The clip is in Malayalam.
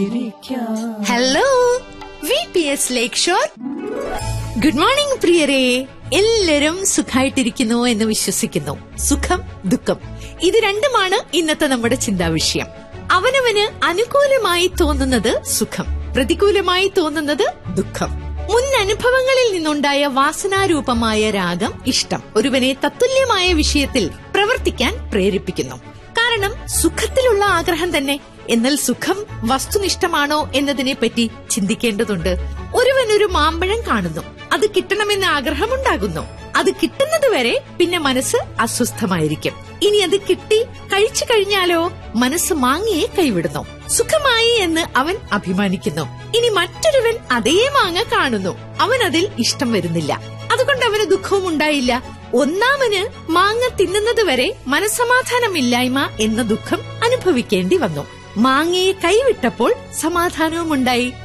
hello V P S Lakeshore good morning പ്രിയരെ എല്ലാരും സുഖമായിട്ടിരിക്കുന്നു എന്ന് വിശ്വസിക്കുന്നു സുഖം ദുഃഖം ഇത് രണ്ടുമാണ് ഇന്നത്തെ നമ്മുടെ ചിന്താവിഷയം അവനവന് അനുകൂലമായി തോന്നുന്നത് സുഖം പ്രതികൂലമായി തോന്നുന്നത് ദുഃഖം മുൻ അനുഭവങ്ങളിൽ നിന്നുണ്ടായ വാസനാരൂപമായ രാഗം ഇഷ്ടം ഒരുവനെ തത്തുല്യമായ വിഷയത്തിൽ പ്രവർത്തിക്കാൻ പ്രേരിപ്പിക്കുന്നു കാരണം സുഖത്തിലുള്ള ആഗ്രഹം തന്നെ എന്നാൽ സുഖം വസ്തുനിഷ്ഠമാണോ എന്നതിനെ പറ്റി ചിന്തിക്കേണ്ടതുണ്ട് ഒരുവൻ ഒരു മാമ്പഴം കാണുന്നു അത് കിട്ടണമെന്ന ആഗ്രഹമുണ്ടാകുന്നു അത് കിട്ടുന്നത് വരെ പിന്നെ മനസ്സ് അസ്വസ്ഥമായിരിക്കും ഇനി അത് കിട്ടി കഴിച്ചു കഴിഞ്ഞാലോ മനസ്സ് മാങ്ങയെ കൈവിടുന്നു സുഖമായി എന്ന് അവൻ അഭിമാനിക്കുന്നു ഇനി മറ്റൊരുവൻ അതേ മാങ്ങ കാണുന്നു അവൻ അതിൽ ഇഷ്ടം വരുന്നില്ല അതുകൊണ്ട് അവന് ദുഃഖവും ഉണ്ടായില്ല ഒന്നാമന് മാങ്ങ തിന്നുന്നത് വരെ മനസമാധാനമില്ലായ്മ എന്ന ദുഃഖം അനുഭവിക്കേണ്ടി വന്നു മാങ്ങയെ കൈവിട്ടപ്പോൾ സമാധാനവും ഉണ്ടായി